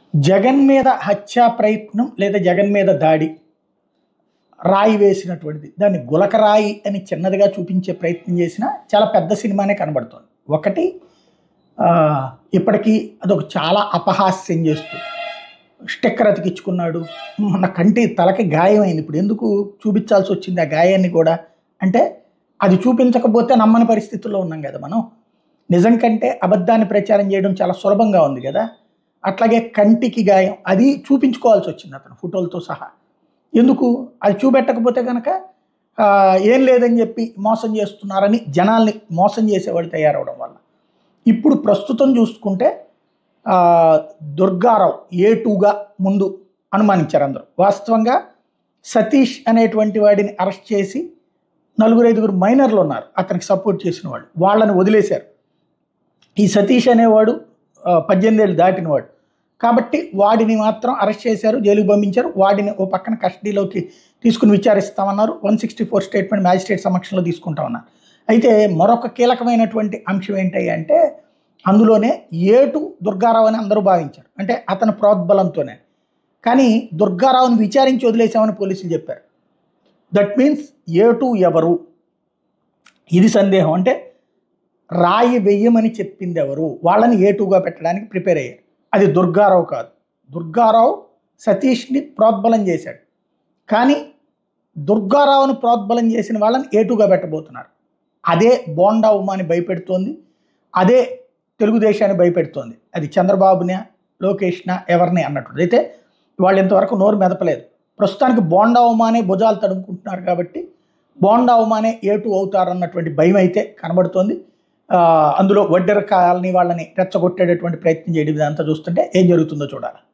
జగన్ మీద హత్యా ప్రయత్నం లేదా జగన్ మీద దాడి రాయి వేసినటువంటిది దాన్ని గులకరాయి అని చిన్నదిగా చూపించే ప్రయత్నం చేసినా చాలా పెద్ద సినిమానే కనబడుతుంది ఒకటి ఆ, ఇప్పటికీ అదొక చాలా అపహాస్యం చేస్తూ స్టిక్కర్ అతికించుకున్నాడు మొన్న కంటి తలకి గాయమైంది ఇప్పుడు ఎందుకు చూపించాల్సి వచ్చింది ఆ గాయాన్ని కూడా అంటే అది చూపించకపోతే నమ్మని పరిస్థితుల్లో ఉన్నాం కదా మనం నిజం కంటే అబద్ధాన్ని ప్రచారం చేయడం చాలా సులభంగా ఉంది కదా అట్లాగే కంటికి గాయం అది చూపించుకోవాల్సి వచ్చింది అతను ఫోటోలతో సహా ఎందుకు అది చూపెట్టకపోతే కనుక ఆ, ఏం లేదని చెప్పి మోసం చేస్తున్నారని జనాల్ని మోసం చేసేవాళ్ళు తయారవడం వల్ల ఇప్పుడు ప్రస్తుతం చూసుకుంటే ఆ, దుర్గారావు ఏ టూగా ముందు అనుమానించారు అందరూ వాస్తవంగా సతీష్ అనేటువంటి వాడిని అరెస్ట్ చేసి నలుగురు ఐదుగురు మైనర్లు ఉన్నారు అతనికి సపోర్ట్ చేసిన వాళ్ళు వాళ్ళని వదిలేశారు ఈ సతీష్ అనేవాడు ఆ, పద్దెనిమిది ఏళ్ళు దాటినవాడు కాబట్టి వాడిని మాత్రం అరెస్ట్ చేశారు జైలుకు పంపించారు వాడిని ఓ పక్కన కస్టడీలోకి తీసుకుని విచారిస్తామన్నారు one sixty four statement magistrate సమక్షంలో తీసుకుంటామన్నారు అయితే మరొక కీలకమైనటువంటి అంశం ఏంటి అంటే అందులోనే ఏటు దుర్గారావు అని అందరూ భావించారు అంటే అతని ప్రోద్బలంతోనే కానీ దుర్గారావుని విచారించి వదిలేసామని పోలీసులు చెప్పారు దట్ మీన్స్ ఏటు ఎవరు ఇది సందేహం అంటే రాయి వెయ్యమని చెప్పింది ఎవరు వాళ్ళని ఏటుగా పెట్టడానికి ప్రిపేర్ అయ్యారు అది దుర్గారావు కాదు దుర్గారావు సతీష్ని ప్రోద్బలం చేశాడు కానీ దుర్గారావుని ప్రోద్బలం చేసిన వాళ్ళని ఏటుగా పెట్టబోతున్నారు అదే బోండా ఉమాని భయపెడుతోంది అదే తెలుగుదేశాన్ని భయపెడుతోంది అది చంద్రబాబుని లోకేష్న ఎవరిని అన్నట్టు అయితే వాళ్ళు ఇంతవరకు నోరు మెదపలేదు ప్రస్తుతానికి బోండా ఉమానే భుజాలు తడుముకుంటున్నారు కాబట్టి బోండా ఉమానే ఏటు అవుతారన్నటువంటి భయం అయితే కనబడుతోంది ఆ, అందులో వడ్డెర కాలనీ వాళ్ళని రెచ్చగొట్టేటటువంటి ప్రయత్నం చేయడం ఇదంతా చూస్తుంటే ఏం జరుగుతుందో చూడాలి